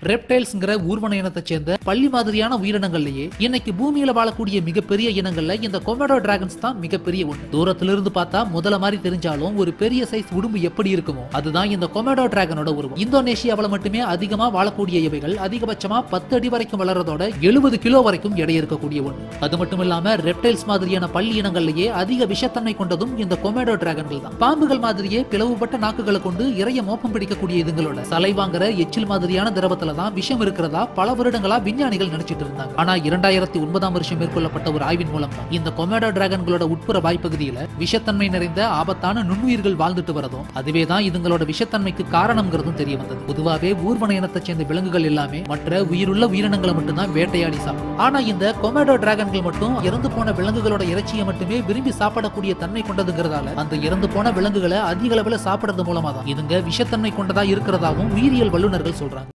ரெப்டைல்ஸ்ங்கிற ஊர்வன இனத்தை சேர்ந்த பள்ளி மாதிரியான உயிரினங்கள்லயே இன்னைக்கு பூமியில வாழக்கூடிய மிகப்பெரிய இனங்கள்ல இந்த கொமடோ டிராகன்ஸ் தான் மிகப்பெரிய ஒண்ணு தூரத்துல இருந்து பார்த்தா முதல்ல மாதிரி தெரிஞ்சாலும் ஒரு பெரிய சைஸ் உடம்பு எப்படி இருக்குமோ அதுதான் இந்த கொமடோ டிராகனோட உருவம் இந்தோனேஷியாவுல மட்டுமே அதிகமா வாழக்கூடிய இவைகள் அதிகபட்சமா பத்து அடி வரைக்கும் வளர்றதோட எழுபது கிலோ வரைக்கும் எடை இருக்கக்கூடிய ஒண்ணு அது மட்டும் இல்லாம ரெப்டைல்ஸ் மாதிரியான பள்ளி இனங்கள்லயே அதிக விஷத்தன்மை கொண்டதும் இந்த கொமேடோ டிராகன்கள் தான் பாம்புகள் மாதிரியே பிளவுபட்ட நாக்குகளை கொண்டு இறைய மோப்பம் பிடிக்கக்கூடிய இதுங்களோட சலைவாங்கிற எச்சில் மாதிரியான திரவத்துல தான் விஷம் இருக்கிறதா பல வருடங்களா விஞ்ஞானிகள் நினைச்சிட்டு இருந்தாங்க ஆனா இரண்டாயிரத்தி ஒன்பதாம் வருஷம் மேற்கொள்ளப்பட்ட ஒரு ஆய்வின் மூலம் தான் இந்த கொமேடோ டிராகன்களோட உட்புற வாய்ப்பகுதியில விஷத்தன்மை நிறைந்த ஆபத்தான நுண்ணுயிர்கள் வாழ்ந்துட்டு வரதும் அதுவே தான் இதுங்களோட விஷத்தன்மைக்கு காரணம்ங்கிறதும் தெரிய வந்தது பொதுவாவே ஊர்வன இனத்தை சேர்ந்த விலங்குகள் எல்லாமே மற்ற உயிருள்ள உயிரினங்களை மட்டும்தான் வேட்டையாடி சாப்பிடும் ஆனா இந்த கொமேடோ டிராகன்கள் மட்டும் இறந்து போன விலங்குகளோட இறைச்சியை மட்டுமே விரும்பி சாப்பிடக்கூடிய தன்மை கொண்டதுங்கிறதால அந்த இறந்து போன விலங்குகளை அதிக அளவுல சாப்பிடுறது மூலமா தான் இதுங்க விஷத்தன்மை கொண்டதா இருக்கிறதாவும் உயிரியல் வல்லுநர்கள் சொல்றாங்க